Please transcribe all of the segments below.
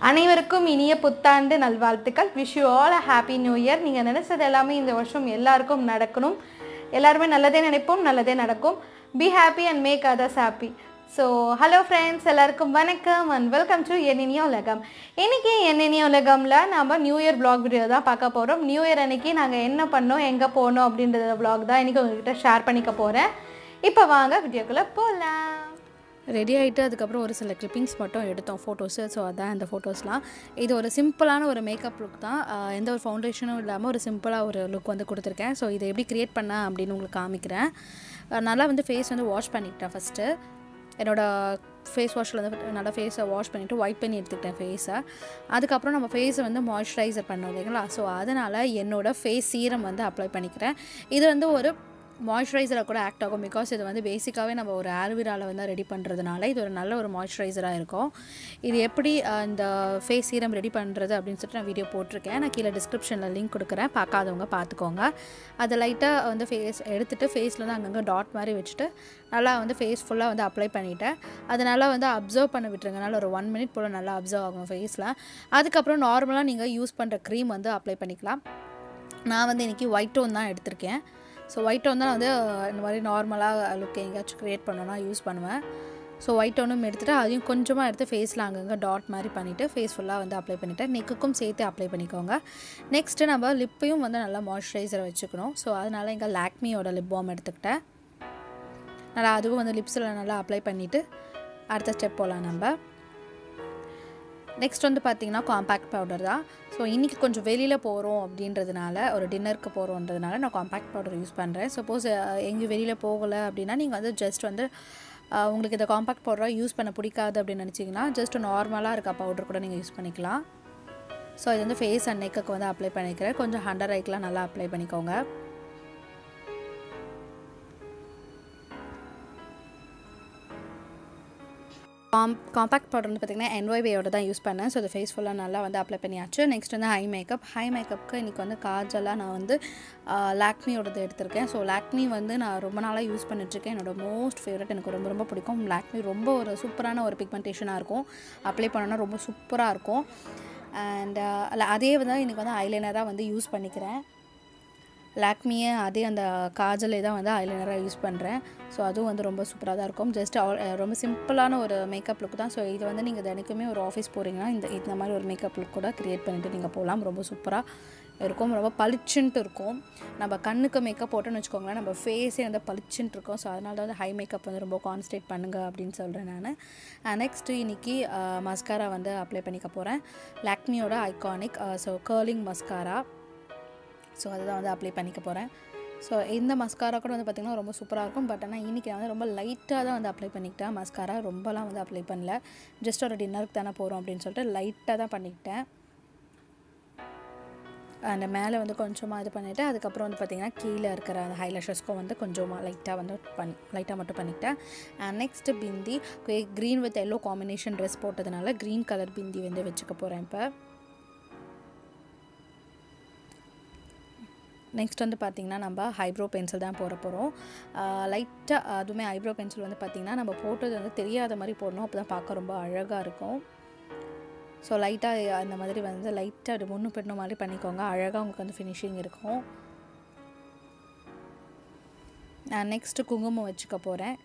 அனைவருக்கும் இனிய புத்தாண்டு நல்வாழ்த்துக்கள் wish you all a happy new year நீங்கள் நினைச்சது எல்லாமே இந்த வருஷம் எல்லாருக்கும் நடக்கணும் எல்லாருமே நல்லதே நினைப்போம் நல்லதே நடக்கும் be happy and make others happy so hello friends எல்லாருக்கும் வணக்கம் அண்ட் வெல்கம் டு என்னினிய உலகம் இன்னைக்கு என்னினிய உலகம்ல நம்ம நியூ இயர் vlog வீடியோ தான் பார்க்க போகிறோம் நியூ இயர் அன்னைக்கு நாங்கள் என்ன பண்ணோம் எங்கே போனோம் அப்படின்றத vlog தான் இன்னைக்கு உங்ககிட்ட ஷேர் பண்ணிக்க போகிறேன் இப்போ வாங்க வீடியோக்குள்ளே போகலாம் ரெடி ஆகிட்டு அதுக்கப்புறம் ஒரு சில கிளிப்பிங்ஸ் மட்டும் எடுத்தோம் ஃபோட்டோஸு ஸோ அதான் இந்த ஃபோட்டோஸ்லாம் இது ஒரு சிம்பிளான ஒரு மேக்கப் லுக் தான் ஆஹ் எந்த ஒரு ஃபவுண்டேஷனும் இல்லாமல் ஒரு சிம்பிளாக ஒரு லுக் வந்து கொடுத்துருக்கேன் ஸோ இதை எப்படி க்ரியேட் பண்ணேன் அப்படின்னு உங்களுக்கு காமிக்கிறேன் ஆஹ் நல்லா வந்து ஃபேஸ் வந்து வாஷ் பண்ணிக்கிட்டேன் ஃபஸ்ட்டு என்னோடய ஃபேஸ் வாஷில் வந்து நல்லா ஃபேஸை வாஷ் பண்ணிவிட்டு ஒயிட் பண்ணி எடுத்துக்கிட்டேன் ஃபேஸை அதுக்கப்புறம் நம்ம ஃபேஸை வந்து மாய்ஸ்சரைசர் பண்ணோம் இல்லைங்களா ஸோ அதனால் என்னோடய ஃபேஸ் சீரம் வந்து அப்ளை பண்ணிக்கிறேன் இது வந்து ஒரு மாய்ஸ்சரைசராக கூட ஆக்ட் ஆகும் பிகாஸ் இது வந்து பேசிக்காகவே நம்ம ஒரு ஆல்விராவில் வந்து ரெடி பண்ணுறதுனால இது ஒரு நல்ல ஒரு மாய்ஸ்சரைசராக இருக்கும் இது எப்படி அஹ், இந்த ஃபேஸ் சீரம் ரெடி பண்ணுறது அப்படின்னு சொல்லிட்டு நான் வீடியோ போட்டிருக்கேன் நான் கீழே டிஸ்கிரிப்ஷனில் லிங்க் கொடுக்குறேன் பார்க்காதவங்க பார்த்துக்கோங்க அதை லைட்டாக வந்து ஃபேஸ் எடுத்துகிட்டு ஃபேஸில் வந்து அங்கங்கே டாட் மாதிரி வச்சுட்டு நல்லா வந்து ஃபேஸ் ஃபுல்லாக வந்து அப்ளை பண்ணிவிட்டேன் அதனால் வந்து அப்சர்வ் பண்ண விட்டுருங்க நல்லா ஒரு ஒன் மினிட் போல் நல்லா அப்சர்வ் ஆகும் ஃபேஸில் அதுக்கப்புறம் நார்மலாக நீங்கள் யூஸ் பண்ணுற க்ரீம் வந்து அப்ளை பண்ணிக்கலாம் நான் வந்து இன்றைக்கி ஒயிட் டோன் தான் எடுத்திருக்கேன் ஸோ ஒயிட் டோன் தான் வந்து இந்த மாதிரி நார்மலாக லுக் எங்கேயாச்சும் க்ரியேட் பண்ணோன்னா யூஸ் பண்ணுவேன் ஸோ ஒயிட் டோனும் எடுத்துகிட்டு அதையும் கொஞ்சமாக எடுத்து ஃபேஸில் அங்கங்கே டாட் மாதிரி பண்ணிவிட்டு ஃபேஸ் ஃபுல்லாக வந்து அப்ளை பண்ணிவிட்டு நெக்குக்கும் சேர்த்து அப்ளை பண்ணிக்கோங்க நெக்ஸ்ட்டு நம்ம லிப்பையும் வந்து நல்லா மாய்ஸ்சரைசர் வச்சுக்கணும் ஸோ அதனால் இங்கே லாக்மியோட லிப் பாம் எடுத்துக்கிட்டேன் நல்லா அதுவும் வந்து லிப்ஸில் நல்லா அப்ளை பண்ணிவிட்டு அடுத்த ஸ்டெப் போகலாம் நம்ம நெக்ஸ்ட் வந்து பார்த்தீங்கன்னா காம்பேக்ட் பவுடர் தான் ஸோ இன்றைக்கி கொஞ்சம் வெளியில் போகிறோம் அப்படின்றதுனால ஒரு டின்னருக்கு போகிறோன்றதுனால நான் காம்பேக்ட் பவுடர் யூஸ் பண்ணுறேன் சப்போஸ் எங்கேயும் வெளியில் போகலை அப்படின்னா நீங்கள் வந்து ஜஸ்ட் வந்து அஹ், உங்களுக்கு இந்த காம்பேக்ட் பவுடராக யூஸ் பண்ண பிடிக்காது அப்படின்னு நினச்சிங்கன்னா ஜஸ்ட் நார்மலாக இருக்க பவுடர் கூட நீங்கள் யூஸ் பண்ணிக்கலாம் ஸோ இது வந்து ஃபேஸ் அண்ட் நெக்குக்கு வந்து அப்ளை பண்ணிக்கிறேன் கொஞ்சம் ஹண்டர் ஐக்கெலாம் நல்லா அப்ளை பண்ணிக்கோங்க காம் காம்பேக்ட் பவுடர் வந்து பார்த்திங்கன்னா என்ஒய்வேயோட தான் யூஸ் பண்ணேன் ஸோ அது ஃபேஸ் ஃபுல்லாக நல்லா வந்து அப்ளை பண்ணியாச்சு நெக்ஸ்ட் வந்து ஹை மேக்கப் ஹை மேக்கப்புக்கு இன்றைக்கி வந்து காஜலாக நான் வந்து லாக்மியோடது எடுத்திருக்கேன் ஸோ லாக்மி வந்து நான் ரொம்ப நாளாக யூஸ் பண்ணிட்டுருக்கேன் என்னோட மோஸ்ட் ஃபேவரட் எனக்கு ரொம்ப ரொம்ப பிடிக்கும் லாக்மி ரொம்ப ஒரு சூப்பரான ஒரு பிக்மெண்டேஷனாக இருக்கும் அப்ளை பண்ணோன்னா ரொம்ப சூப்பராக இருக்கும் அண்ட் அதே வந்து இன்றைக்கி வந்து ஐலைனராக வந்து யூஸ் பண்ணிக்கிறேன் லாக்மியே அதே அந்த காஜலே தான் வந்து ஐலைனராக யூஸ் பண்ணுறேன் ஸோ அதுவும் வந்து ரொம்ப சூப்பராக தான் இருக்கும் ஜஸ்ட் ரொம்ப சிம்பிளான ஒரு மேக்கப் லுக் தான் ஸோ இது வந்து நீங்கள் தினைக்குமே ஒரு ஆஃபீஸ் போகிறீங்கன்னா இந்த இந்த மாதிரி ஒரு மேக்கப் லுக் கூட க்ரியேட் பண்ணிவிட்டு நீங்கள் போகலாம் ரொம்ப சூப்பராக இருக்கும் ரொம்ப பளிச்சுன்ட்டு இருக்கும் நம்ம கண்ணுக்கு மேக்கப் போட்டோன்னு வச்சுக்கோங்களேன் நம்ம ஃபேஸே வந்து பளிச்சுன்ட்டு இருக்கும் ஸோ அதனால தான் வந்து ஹை மேக்கப் வந்து ரொம்ப கான்சன்ட்ரேட் பண்ணுங்க அப்படின்னு சொல்கிறேன் நான் நெக்ஸ்ட்டு இன்னைக்கு மஸ்காரா வந்து அப்ளை பண்ணிக்க போகிறேன் லாக்மியோட iconic so curling mascara so அதுதான் வந்து அப்ளை பண்ணிக்க போகிறேன் ஸோ இந்த மஸ்காரா கூட வந்து பார்த்திங்கன்னா ரொம்ப சூப்பராக இருக்கும் பட் ஆனால் இன்றைக்கி நான் வந்து ரொம்ப லைட்டாக தான் வந்து அப்ளை பண்ணிக்கிட்டேன் மஸ்காரா ரொம்பலாம் வந்து அப்ளை பண்ணல ஜஸ்ட் ஒரு டின்னருக்கு தானே போகிறோம் அப்படின்னு சொல்லிட்டு லைட்டாக தான் பண்ணிக்கிட்டேன் அந்த மேலே வந்து கொஞ்சமாக இது பண்ணிவிட்டு அதுக்கப்புறம் வந்து பார்த்திங்கன்னா கீழே இருக்கிற அந்த ஹைலஷஸ்க்கும் வந்து கொஞ்சமாக லைட்டாக வந்து பண் லைட்டாக மட்டும் பண்ணிக்கிட்டேன் and next bindi green with yellow combination dress போட்டதுனால க்ரீன் கலர் பிந்தி வந்து வச்சுக்க போகிறேன் இப்போ நெக்ஸ்ட் வந்து பார்த்திங்கன்னா நம்ம ஐப்ரோ பென்சில் தான் போட போகிறோம் லைட்டாக அதுவுமே ஐப்ரோ பென்சில் வந்து பார்த்திங்கன்னா நம்ம போட்டது வந்து தெரியாத மாதிரி போடணும் அப்போ தான் பார்க்க ரொம்ப அழகாக இருக்கும் ஸோ லைட்டாக அந்த மாதிரி வந்து லைட்டாக அது முன்னு பின்னும் மாதிரி பண்ணிக்கோங்க அழகாக உங்களுக்கு வந்து ஃபினிஷிங் இருக்கும் நான் நெக்ஸ்ட்டு குங்குமம் வச்சுக்க போகிறேன்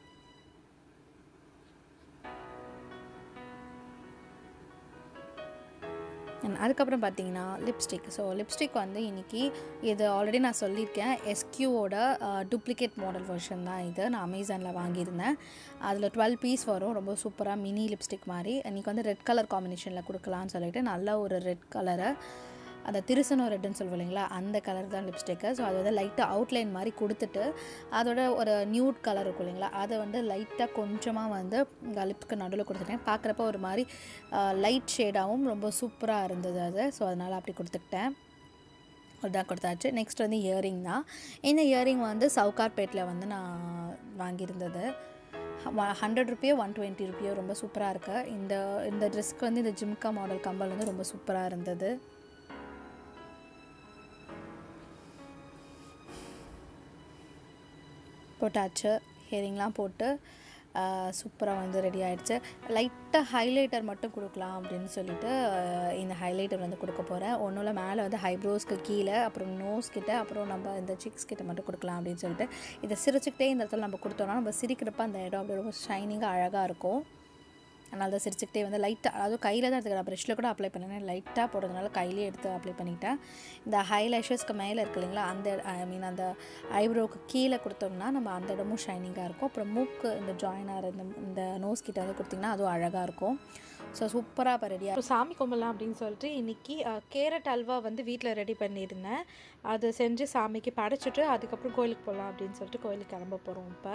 And அதுக்கப்புறம் பார்த்தீங்கன்னா லிப்ஸ்டிக் ஸோ லிப்ஸ்டிக் வந்து இன்றைக்கி இது ஆல்ரெடி நான் சொல்லியிருக்கேன் எஸ்கியூவோட டூப்ளிகேட் மாடல் வெர்ஷன் தான் இது நான் அமேசானில் வாங்கியிருந்தேன் அதில் டுவெல் பீஸ் வரும் ரொம்ப சூப்பராக மினி லிப்ஸ்டிக் மாதிரி இன்றைக்கி வந்து ரெட் கலர் காம்பினேஷனில் கொடுக்கலான்னு சொல்லிட்டு நல்ல ஒரு ரெட் கலரை அந்த திருசனம் ரெட்டுன்னு சொல்லுவோம் இல்லைங்களா அந்த கலர் தான் லிப்ஸ்டிக்கு ஸோ அது வந்து லைட்டாக அவுட்லைன் மாதிரி கொடுத்துட்டு அதோட ஒரு நியூட் கலர் இருக்கும் இல்லைங்களா அதை வந்து லைட்டாக கொஞ்சமாக வந்து லிப்ஸ்க்கு நடுவில் கொடுத்துட்டேன் பார்க்குறப்ப ஒரு மாதிரி லைட் ஷேடாகவும் ரொம்ப சூப்பராக இருந்தது அது ஸோ அதனால் அப்படி கொடுத்துக்கிட்டேன் அதுதான் கொடுத்தாச்சு நெக்ஸ்ட் வந்து இயரிங் தான் இந்த இயரிங் வந்து சவுகார்பேட்டில் வந்து நான் வாங்கியிருந்தது ஹண்ட்ரட் ருப்பியோ ஒன் டுவெண்ட்டி ருப்பியோ ரொம்ப சூப்பராக இருக்கு இந்த இந்த ட்ரெஸ்க்கு வந்து இந்த ஜிம்கா மாடல் கம்பல் வந்து ரொம்ப சூப்பராக இருந்தது போட்டாச்சு ஹியரிங்லாம் போட்டு சூப்பராக வந்து ரெடி ஆயிடுச்சு லைட்டாக ஹைலைட்டர் மட்டும் கொடுக்கலாம் அப்படின்னு சொல்லிட்டு அஹ், இந்த ஹைலைட்டர் வந்து கொடுக்க போகிறேன் ஒன்றும் இல்லை மேலே வந்து ஹைப்ரோஸ்க்கு கீழே அப்புறம் நோஸ் கிட்ட அப்புறம் நம்ம இந்த சிக்ஸ் கிட்ட மட்டும் கொடுக்கலாம் அப்படின்னு சொல்லிட்டு இதை சிரிச்சுக்கிட்டே இந்த இடத்துல நம்ம கொடுத்தோம்னா நம்ம சிரிக்கிறப்ப அந்த இடம் அப்படியே ரொம்ப ஷைனிங்காக அழகாக இருக்கும் அதனால தான் சிரிச்சுக்கிட்டே வந்து லைட்டாக அதுவும் கையில் தான் எடுத்துக்கிறேன் ப்ரெஷ்ஷில் கூட அப்ளை பண்ணேன் லைட்டாக போடுறதுனால கையிலே எடுத்து அப்ளை பண்ணிட்டேன் இந்த ஹைலைஷஸ்க்கு மேலே இருக்கு இல்லைங்களா அந்த ஐ மீன் அந்த ஐப்ரோவுக்கு கீழே கொடுத்தோம்னா நம்ம அந்த இடமும் ஷைனிங்காக இருக்கும் அப்புறம் மூக்கு இந்த ஜாயினார் இந்த இந்த நோஸ் கிட்ட வந்து கொடுத்திங்கன்னா அதுவும் அழகாக இருக்கும் ஸோ சூப்பராக இப்போ ரெடியாக ஸோ சாமி கும்பலாம் அப்படின்னு சொல்லிட்டு இன்றைக்கி கேரட் அல்வா வந்து வீட்டில் ரெடி பண்ணியிருந்தேன் அது செஞ்சு சாமிக்கு படைச்சிட்டு அதுக்கப்புறம் கோயிலுக்கு போகலாம் அப்படின்னு சொல்லிட்டு கோயிலுக்கு கிளம்ப போகிறோம் இப்போ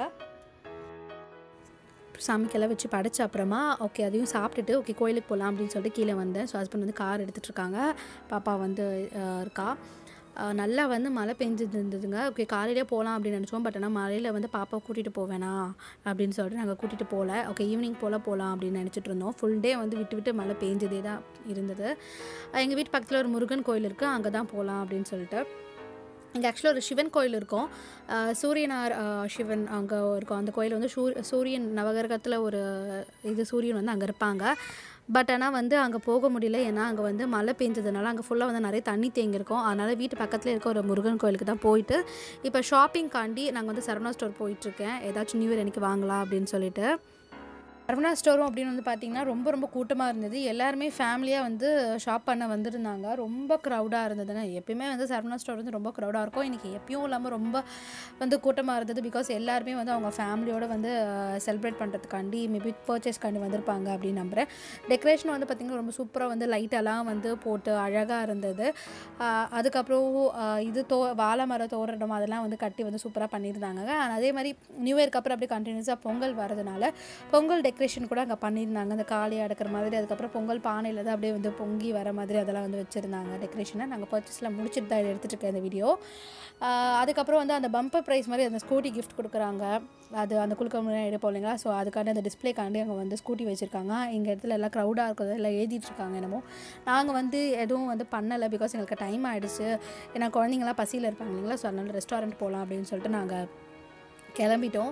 சாமிக்கெல்லாம் வச்சு படைச்ச அப்புறமா ஓகே அதையும் சாப்பிட்டுட்டு ஓகே கோயிலுக்கு போகலாம் அப்படின்னு சொல்லிட்டு கீழே வந்தேன் ஸோ ஹஸ்பண்ட் வந்து கார் எடுத்துகிட்டு இருக்காங்க பாப்பா வந்து அஹ், இருக்கா அஹ், நல்லா வந்து மழை பெஞ்சிட்டு இருந்ததுங்க ஓகே காலையிலே போகலாம் அப்படின்னு நினச்சோம் பட் ஆனால் மழையில் வந்து பாப்பா கூட்டிகிட்டு போவேணா அப்படின்னு சொல்லிட்டு நாங்கள் கூட்டிகிட்டு போகல ஓகே ஈவினிங் போல் போகலாம் அப்படின்னு நினச்சிட்டு இருந்தோம் ஃபுல் டே வந்து விட்டு விட்டு மழை பெஞ்சதே தான் இருந்தது எங்கள் வீட்டு பக்கத்தில் ஒரு முருகன் கோயில் இருக்குது அங்கே தான் போகலாம் அப்படின்னு சொல்லிட்டு இங்கே ஆக்சுவலாக ஒரு சிவன் கோயில் இருக்கும் அஹ் சூரியனார் அஹ் சிவன் அங்கே இருக்கும் அந்த கோயில் வந்து சூர் சூரியன் நவகிரகத்தில் ஒரு இது சூரியன் வந்து அங்கே இருப்பாங்க பட் ஆனால் வந்து அங்கே போக முடியல ஏன்னா அங்கே வந்து மழை பெஞ்சதுனால அங்கே ஃபுல்லாக வந்து நிறைய தண்ணி தேங்கியிருக்கும் அதனால் வீட்டு பக்கத்தில் இருக்க ஒரு முருகன் கோயிலுக்கு தான் போயிட்டு இப்போ ஷாப்பிங்காண்டி நாங்கள் வந்து சரவணா ஸ்டோர் போயிட்டுருக்கேன் ஏதாச்சும் நியூ இயர் எனக்கு வாங்கலாம் அப்படின்னு சொல்லிட்டு சரவணா ஸ்டோரும் அப்படின்னு வந்து பார்த்திங்கன்னா ரொம்ப ரொம்ப கூட்டமாக இருந்தது எல்லாருமே ஃபேமிலியாக வந்து ஷாப் பண்ண வந்திருந்தாங்க ரொம்ப க்ரௌடாக இருந்ததுங்க எப்பயுமே வந்து சரவணா ஸ்டோர் வந்து ரொம்ப க்ரௌடாக இருக்கும் இன்றைக்கி எப்பயும் இல்லாமல் ரொம்ப வந்து கூட்டமாக இருந்தது பிகாஸ் எல்லாருமே வந்து அவங்க ஃபேமிலியோடு வந்து செலிப்ரேட் பண்ணுறதுக்காண்டி மேபி பர்ச்சேஸ்க்காண்டி வந்திருப்பாங்க அப்படின்னு நம்புகிறேன் டெக்கரேஷன் வந்து பார்த்திங்கன்னா ரொம்ப சூப்பராக வந்து லைட்டெல்லாம் வந்து போட்டு அழகாக இருந்தது ஆஹ் அதுக்கப்புறம் ஆஹ் இது தோ வாழை மர தோரணம் அதெல்லாம் வந்து கட்டி வந்து சூப்பராக பண்ணியிருந்தாங்க And அதே மாதிரி நியூ இயர்க்கு அப்புறம் அப்படியே கண்டினியூஸாக பொங்கல் வரதுனால பொங்கல் டெக்கரேஷன் கூட அங்கே பண்ணியிருந்தாங்க அந்த காளி அடக்கிற மாதிரி அதுக்கப்புறம் பொங்கல் பானையில் தான் அப்படியே வந்து பொங்கி வர மாதிரி அதெல்லாம் வந்து வச்சுருந்தாங்க டெக்கரேஷனை நாங்கள் பர்ச்சேஸில் முடிச்சுட்டு தான் இதை எடுத்துகிட்டு இருக்கேன் இந்த வீடியோ அதுக்கப்புறம் வந்து அந்த பம்பர் ப்ரைஸ் மாதிரி அந்த ஸ்கூட்டி கிஃப்ட் கொடுக்குறாங்க அது அந்த குழுக்க முன்னாடி எடுப்போம் இல்லைங்களா ஸோ அதுக்காண்டி அந்த டிஸ்பிளேக்காண்டி அங்கே வந்து ஸ்கூட்டி வச்சுருக்காங்க எங்கள் இடத்துல எல்லாம் க்ரௌடாக இருக்குது எல்லாம் எழுதிட்டு இருக்காங்க என்னமோ நாங்கள் வந்து எதுவும் வந்து பண்ணலை பிகாஸ் எங்களுக்கு டைம் ஆகிடுச்சு ஏன்னா குழந்தைங்களாம் பசியில் இருப்பாங்க இல்லைங்களா ஸோ அதனால ரெஸ்டாரண்ட் போகலாம் அப்படின்னு சொல்லிட்டு நாங்கள் கிளம்பிட்டோம்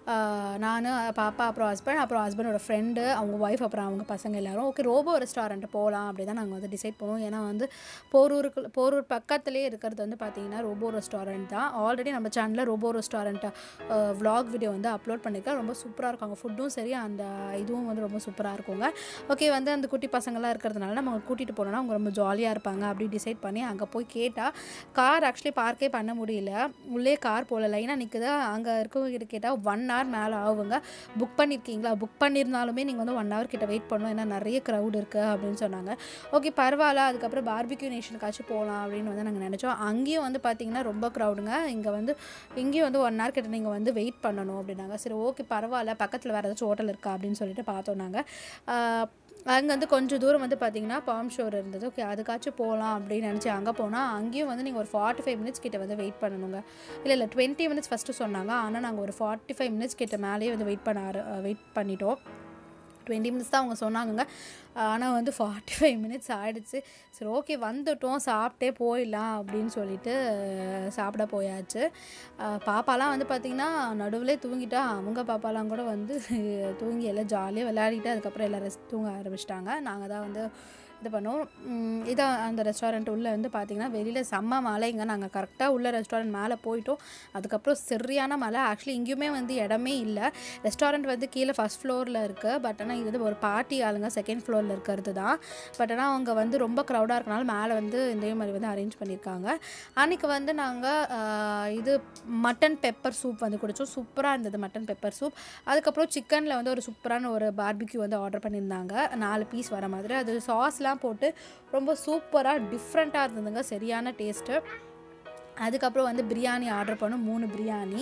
நான் பாப்பா அப்புறம் ஹஸ்பண்ட் அப்புறம் ஹஸ்பண்டோட ஃப்ரெண்டு அவங்க ஒய்ஃப் அப்புறம் அவங்க பசங்க எல்லாரும் ஓகே ரோபோ ரெஸ்டாரண்ட் போகலாம் அப்படி தான் நாங்கள் வந்து டிசைட் பண்ணுவோம் ஏன்னா வந்து போரூருக்கு போரூர் பக்கத்துலேயே இருக்கிறது வந்து பார்த்தீங்கன்னா ரோபோ ரெஸ்டாரண்ட் தான் ஆல்ரெடி நம்ம சேனலில் ரோபோ ரெஸ்டாரண்ட் vlog வீடியோ வந்து அப்லோட் பண்ணியிருக்கேன் ரொம்ப சூப்பராக இருக்கும் அங்கே ஃபுட்டும் சரி அந்த இதுவும் வந்து ரொம்ப சூப்பராக இருக்குங்க ஓகே வந்து அந்த குட்டி பசங்களாம் இருக்கிறதுனால நம்ம கூட்டிகிட்டு போனோம்னா அவங்க ரொம்ப ஜாலியாக இருப்பாங்க அப்படி டிசைட் பண்ணி அங்கே போய் கேட்டால் கார் ஆக்சுவலி பார்க்கே பண்ண முடியல உள்ளே கார் போகல லைனாக நிற்குது அங்கே இருக்கவங்க கேட்டால் ஒன் ஹவர் மேலே ஆகுங்க புக் பண்ணியிருக்கீங்களா புக் பண்ணியிருந்தாலுமே நீங்கள் வந்து ஒன் ஹவர் கிட்ட வெயிட் பண்ணணும் ஏன்னா நிறைய க்ரௌட் இருக்குது அப்படின்னு சொன்னாங்க ஓகே பரவாயில்ல அதுக்கப்புறம் பார்பிக்யூ நேஷனுக்காச்சும் போகலாம் அப்படின்னு வந்து நாங்கள் நினச்சோம் அங்கேயும் வந்து பார்த்தீங்கன்னா ரொம்ப க்ரௌடுங்க இங்கே வந்து இங்கேயும் வந்து ஒன் ஹவர் கிட்ட நீங்கள் வந்து வெயிட் பண்ணணும் அப்படின்னாங்க சரி ஓகே பரவாயில்ல பக்கத்தில் வேறு ஏதாச்சும் ஹோட்டல் இருக்கா அப்படின்னு சொல்லிட்டு பார்த்தோம் நாங்கள் அங்கே வந்து கொஞ்சம் தூரம் வந்து பார்த்தீங்கன்னா பாம் ஷோர் இருந்தது ஓகே அதுக்காச்சும் போகலாம் அப்படின்னு நினச்சி அங்கே போனால் அங்கேயும் வந்து நீங்கள் ஒரு ஃபார்ட்டி ஃபைவ் மினிட்ஸ் கிட்ட வந்து வெயிட் பண்ணணுங்க இல்லை இல்லை டுவெண்ட்டி மினிட்ஸ் ஃபஸ்ட்டு சொன்னாங்க ஆனால் நாங்கள் ஒரு ஃபார்ட்டி ஃபைவ் மினிட்ஸ் கிட்ட மேலேயே வந்து வெயிட் பண்ண ஆர வெயிட் பண்ணிட்டோம் டுவெண்ட்டி மினிட்ஸ் தான் அவங்க சொன்னாங்க ஆனால் வந்து ஃபார்ட்டி ஃபைவ் மினிட்ஸ் ஆகிடுச்சு சரி ஓகே வந்துட்டோம் சாப்பிட்டே போயிடலாம் அப்படின்னு சொல்லிட்டு அஹ், சாப்பிட போயாச்சு அஹ், பாப்பாலாம் வந்து பார்த்திங்கன்னா நடுவில் தூங்கிட்டா அவங்க பாப்பாலாம் கூட வந்து தூங்கி எல்லாம் ஜாலியாக விளையாடிட்டு அதுக்கப்புறம் எல்லாம் ரெஸ்ட் தூங்க ஆரம்பிச்சிட்டாங்க நாங்கள் தான் வந்து இது பண்ணோம் உம், இதான் அந்த ரெஸ்டாரண்ட் உள்ளே வந்து பார்த்திங்கன்னா வெளியில் செம்ம மழைங்க நாங்கள் கரெக்டாக உள்ள ரெஸ்டாரண்ட் மேலே போயிட்டோம் அதுக்கப்புறம் சரியான மழை ஆக்சுவலி இங்கேயுமே வந்து இடமே இல்லை ரெஸ்டாரண்ட் வந்து கீழே ஃபஸ்ட் ஃப்ளோரில் இருக்குது பட் ஆனால் இது வந்து ஒரு பார்ட்டி ஆளுங்க செகண்ட் ஃப்ளோரில் இருக்கிறது தான் பட் ஆனால் அவங்க வந்து ரொம்ப க்ரௌடாக இருக்கனால மேலே வந்து இதே மாதிரி வந்து அரேஞ்ச் பண்ணியிருக்காங்க அன்றைக்கி வந்து நாங்கள் இது மட்டன் பெப்பர் சூப் வந்து குடித்தோம் சூப்பராக இருந்தது மட்டன் பெப்பர் சூப் அதுக்கப்புறம் சிக்கனில் வந்து ஒரு சூப்பரான ஒரு பார்பிக்யூ வந்து ஆர்டர் பண்ணியிருந்தாங்க நாலு பீஸ் வர மாதிரி அது சாஸ்லாம் போட்டு ரொம்ப சூப்பராக டிஃப்ரெண்ட்டாக இருந்ததுங்க சரியான டேஸ்ட்டு அதுக்கப்புறம் வந்து பிரியாணி ஆர்டர் பண்ணோம் மூணு பிரியாணி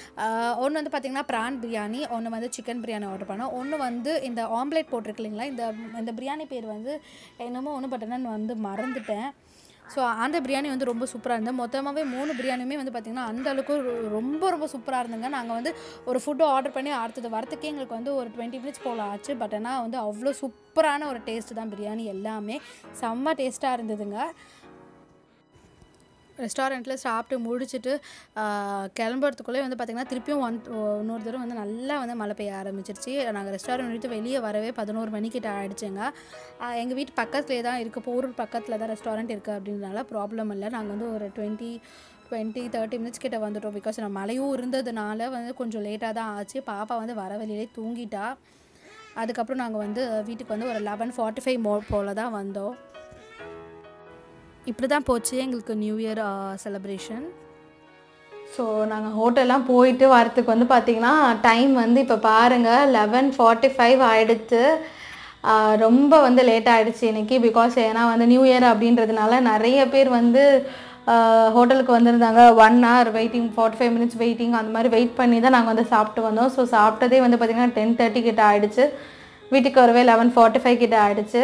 ஒன்று வந்து பார்த்திங்கன்னா ப்ரான் பிரியாணி ஒன்று வந்து சிக்கன் பிரியாணி ஆர்டர் பண்ணோம் ஒன்று வந்து இந்த ஆம்லேட் போட்டிருக்கு இல்லைங்களா இந்த இந்த பிரியாணி பேர் வந்து என்னமோ ஒன்று பட்டேன்னு வந்து மறந்துட்டேன் ஸோ அந்த பிரியாணி வந்து ரொம்ப சூப்பராக இருந்தது மொத்தமாகவே மூணு பிரியாணியுமே வந்து பார்த்திங்கன்னா அந்த அளவுக்கு ரொ- ரொம்ப ரொம்ப சூப்பராக இருந்துங்க நாங்கள் வந்து ஒரு ஃபுட்டு ஆர்டர் பண்ணி அடுத்தது வரத்துக்கே எங்களுக்கு வந்து ஒரு டுவெண்ட்டி மினிட்ஸ் போல் ஆச்சு பட் ஆனால் வந்து அவ்வளோ சூப்பரான ஒரு டேஸ்ட்டு தான் பிரியாணி எல்லாமே செம்ம டேஸ்ட்டாக இருந்ததுங்க ரெஸ்டாரண்ட்டில் சாப்பிட்டு முடிச்சுட்டு கிளம்புறதுக்குள்ளே வந்து பார்த்திங்கன்னா திருப்பியும் ஒன் இன்னொரு தடவை வந்து நல்லா வந்து மழை பெய்ய ஆரம்பிச்சிருச்சு நாங்கள் ரெஸ்டாரண்ட் விட்டு வெளியே வரவே பதினோரு மணிக்கிட்ட ஆயிடுச்சுங்க எங்கள் வீட்டு பக்கத்துலேயே தான் இருக்குது போரூர் பக்கத்தில் தான் ரெஸ்டாரண்ட் இருக்குது அப்படின்றனால ப்ராப்ளம் இல்லை நாங்கள் வந்து ஒரு டுவெண்ட்டி டுவெண்ட்டி தேர்ட்டி மினிட்ஸ் கிட்ட வந்துட்டோம் பிகாஸ் நான் மழையும் இருந்ததுனால வந்து கொஞ்சம் லேட்டாக தான் ஆச்சு பாப்பா வந்து வர வழியிலே தூங்கிட்டா அதுக்கப்புறம் நாங்கள் வந்து வீட்டுக்கு வந்து ஒரு லெவன் ஃபார்ட்டி ஃபைவ் மோ போல் தான் வந்தோம் இப்படி தான் போச்சு எங்களுக்கு நியூ இயர் செலப்ரேஷன் ஸோ நாங்கள் ஹோட்டல்லாம் போயிட்டு வரத்துக்கு வந்து பார்த்திங்கன்னா டைம் வந்து இப்போ பாருங்கள் லெவன் ஃபார்ட்டி ஃபைவ் ஆகிடுச்சு ரொம்ப வந்து லேட் ஆகிடுச்சு இன்றைக்கி பிகாஸ் ஏன்னா வந்து நியூ இயர் அப்படின்றதுனால நிறைய பேர் வந்து ஹோட்டலுக்கு வந்திருந்தாங்க one hour waiting forty five minutes waiting அந்த மாதிரி வெயிட் பண்ணி தான் நாங்கள் வந்து சாப்பிட்டு வந்தோம் ஸோ சாப்பிட்டதே வந்து பார்த்திங்கன்னா டென் தேர்ட்டி கிட்ட ஆகிடுச்சு வீட்டுக்கு வரவே லெவன் ஃபார்ட்டி ஃபைவ் கிட்ட ஆகிடுச்சு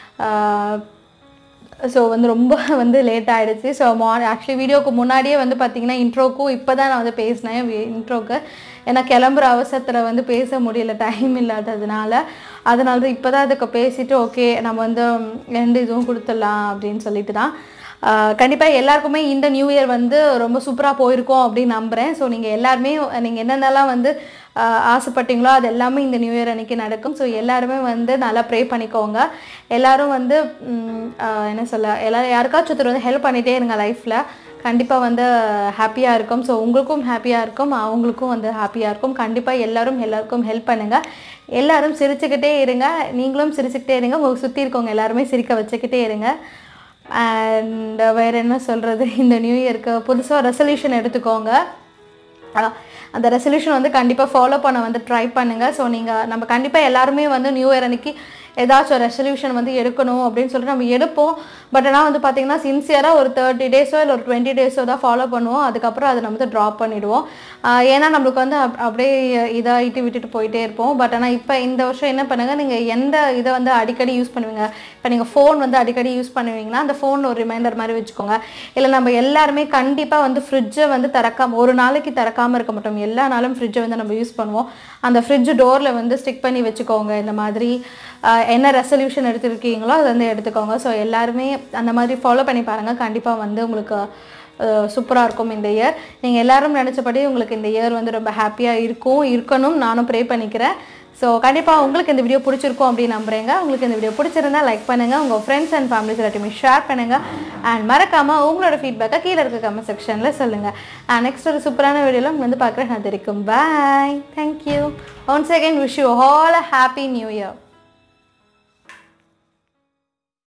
ஸோ வந்து ரொம்ப வந்து லேட் ஆகிடுச்சு ஸோ மார் ஆக்சுவலி வீடியோக்கு முன்னாடியே வந்து பார்த்தீங்கன்னா இன்ட்ரோக்கும் இப்போ தான் நான் வந்து பேசினேன் இன்ட்ரோக்கு ஏன்னா கிளம்புற அவசரத்தில் வந்து பேச முடியல டைம் இல்லாததுனால அதனால தான் இப்போ தான் அதுக்கு பேசிட்டு ஓகே நம்ம வந்து ரெண்டு இதுவும் கொடுத்துடலாம் அப்படின்னு சொல்லிட்டு தான் கண்டிப்பாக எல்லாருக்குமே இந்த நியூ இயர் வந்து ரொம்ப சூப்பராக போயிருக்கோம் அப்படின்னு நம்புகிறேன் ஸோ நீங்கள் எல்லாருமே நீங்கள் என்னென்னலாம் வந்து ஆசைப்பட்டீங்களோ அது எல்லாமே இந்த நியூ இயர் அன்றைக்கி நடக்கும் ஸோ எல்லாருமே வந்து நல்லா ப்ரே பண்ணிக்கோங்க எல்லோரும் வந்து என்ன சொல்ல எல்லாரும் யாருக்காச்சும் ஒருத்தர் வந்து ஹெல்ப் பண்ணிகிட்டே இருங்க லைஃப்பில் கண்டிப்பாக வந்து ஹாப்பியாக இருக்கும் ஸோ உங்களுக்கும் ஹாப்பியாக இருக்கும் அவங்களுக்கும் வந்து ஹாப்பியாக இருக்கும் கண்டிப்பாக எல்லோரும் எல்லாருக்கும் ஹெல்ப் பண்ணுங்கள் எல்லோரும் சிரிச்சுக்கிட்டே இருங்க நீங்களும் சிரிச்சுக்கிட்டே இருங்க உங்களுக்கு சுற்றி இருக்கவங்க எல்லாருமே சிரிக்க வச்சுக்கிட்டே இருங்க அண்ட் வேறு என்ன சொல்கிறது இந்த நியூ இயருக்கு புதுசாக ரெசல்யூஷன் எடுத்துக்கோங்க அந்த ரெசல்யூஷன் வந்து கண்டிப்பாக ஃபாலோ பண்ண வந்து ட்ரை பண்ணுங்கள் ஸோ நீங்கள் நம்ம கண்டிப்பாக எல்லாருமே வந்து நியூ இயர் அன்றைக்கி ஏதாச்சும் ரெசல்யூஷன் வந்து எடுக்கணும் அப்படின்னு சொல்லிட்டு நம்ம எடுப்போம் பட் ஆனால் வந்து பார்த்திங்கன்னா சின்சியராக ஒரு தேர்ட்டி டேஸோ இல்லை ஒரு டுவெண்ட்டி டேஸோ தான் ஃபாலோ பண்ணுவோம் அதுக்கப்புறம் அதை நம்ம வந்து ட்ராப் பண்ணிவிடுவோம் ஏன்னா நம்மளுக்கு வந்து அப் அப்படியே இதாகிட்டு விட்டுட்டு போயிட்டே இருப்போம் பட் ஆனால் இப்போ இந்த வருஷம் என்ன பண்ணுங்கள் நீங்கள் எந்த இதை வந்து அடிக்கடி யூஸ் பண்ணுவீங்க இப்போ நீங்கள் ஃபோன் வந்து அடிக்கடி யூஸ் பண்ணுவீங்கன்னா அந்த ஃபோன் ஒரு ரிமைண்டர் மாதிரி வச்சுக்கோங்க இல்லை நம்ம எல்லாருமே கண்டிப்பாக வந்து ஃப்ரிட்ஜை வந்து திறக்காம ஒரு நாளைக்கு திறக்காமல் இருக்க மாட்டோம் எல்லா நாளும் ஃப்ரிட்ஜை வந்து நம்ம யூஸ் பண்ணுவோம் அந்த ஃப்ரிட்ஜ் டோரில் வந்து ஸ்டிக் பண்ணி வச்சுக்கோங்க இந்த மாதிரி என்ன ரெசல்யூஷன் எடுத்துருக்கீங்களோ அதை வந்து எடுத்துக்கோங்க ஸோ எல்லாருமே அந்த மாதிரி ஃபாலோ பண்ணி பாருங்கள் கண்டிப்பாக வந்து உங்களுக்கு சூப்பராக இருக்கும் இந்த இயர் நீங்கள் எல்லாரும் நினச்சபடி உங்களுக்கு இந்த இயர் வந்து ரொம்ப ஹாப்பியாக இருக்கும் இருக்கணும் நானும் ப்ரே பண்ணிக்கிறேன் ஸோ கண்டிப்பாக உங்களுக்கு இந்த வீடியோ பிடிச்சிருக்கும் அப்படின்னு நம்புறேங்க உங்களுக்கு இந்த வீடியோ பிடிச்சிருந்தா லைக் பண்ணுங்கள் உங்கள் ஃப்ரெண்ட்ஸ் அண்ட் ஃபேமிலிஸ் எல்லாத்தையுமே ஷேர் பண்ணுங்கள் அண்ட் மறக்காமல் உங்களோட ஃபீட்பேக்கை கீழே இருக்க கமெண்ட் செக்ஷனில் சொல்லுங்கள் அண்ட் நெக்ஸ்ட் ஒரு சூப்பரான வீடியோவில் வந்து பார்க்குறேன் அது இருக்கும் bye thank you once again wish you all a happy new year